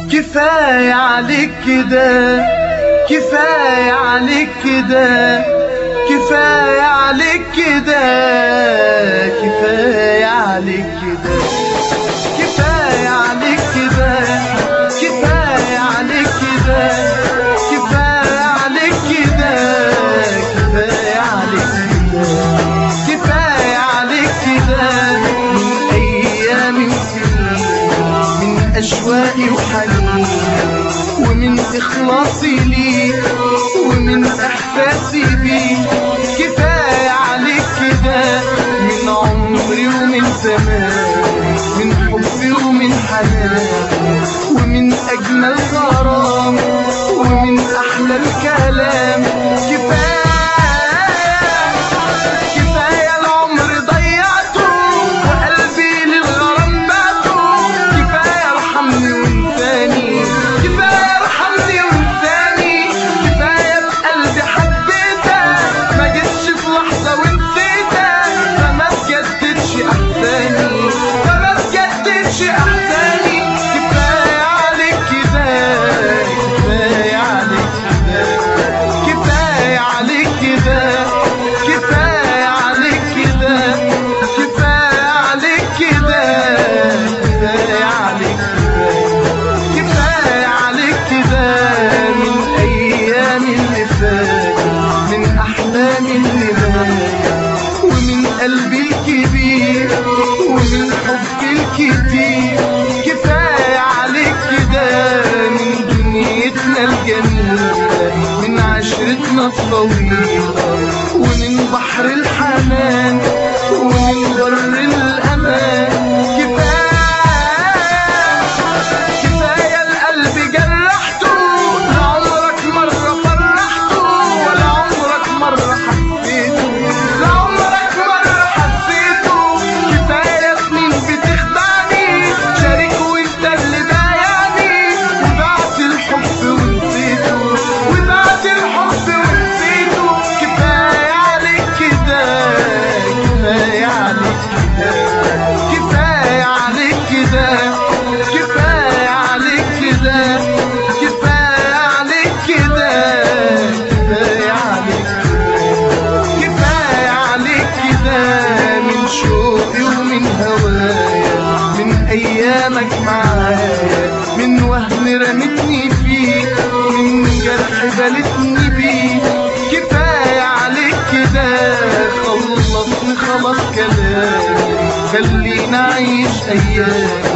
كفاية عليك كده كفاية عليك كده كفاية عليك كده كفاية عليك كده كفاية عليك كده كفاية عليك كده كفاية عليك كده كفاية عليك كده كفاية عليك كده من أيام سنين من أشواقي وحنين ومن إخلاصي ليك ومن إحساسي بيك كفاية عليك كده من عمري ومن زمان من حبي ومن حنان ومن أجمل غرام ومن أحلى الكلام كفاية كفاية العمر ضيعته وقلبي للغرام بعته كفاية ارحمني وانساني كفاية ارحمني وانساني كفاية بقلبي حبيتك ما جيتش في لحظة ونسيتك فما تجددش احساني فما تجددش احساني كفاية عليك كده كفاية عليك كده كفاية عليك كده كفاية عليك كده كفاية عليك كده كفاية عليك كده كفاية عليك كده من أيام اللي فاتت من أحلام اللي ماتت ومن قلبي الكبير ومن حبي الكتير كفاية عليك كده من دنيتنا الجميلة من عشرتنا الطويلة ومن بحر الحنان ومن بر الأمان كفاية كفاية القلب جرحته لعمرك مرة فرحته ولا عمرك مرة حسيته لعمرك مرة حسيته كفاية سنين بتخدعني شريك وانت اللي بايعني وبعت الحب ونسيته وبعت الحب ونسيته كفاية عليك كده كفاية عليك كده كفاية عليك كده كفاية عليك كده كفاية عليك كده كفاية عليك كده كفاية عليك كده من شوقي ومن هوايا من أيامك معايا من وهم رمتني فيه من جرح بلتني بيه كفاية عليك كده خلصني خلاص كلامي خلينا أعيش أيامي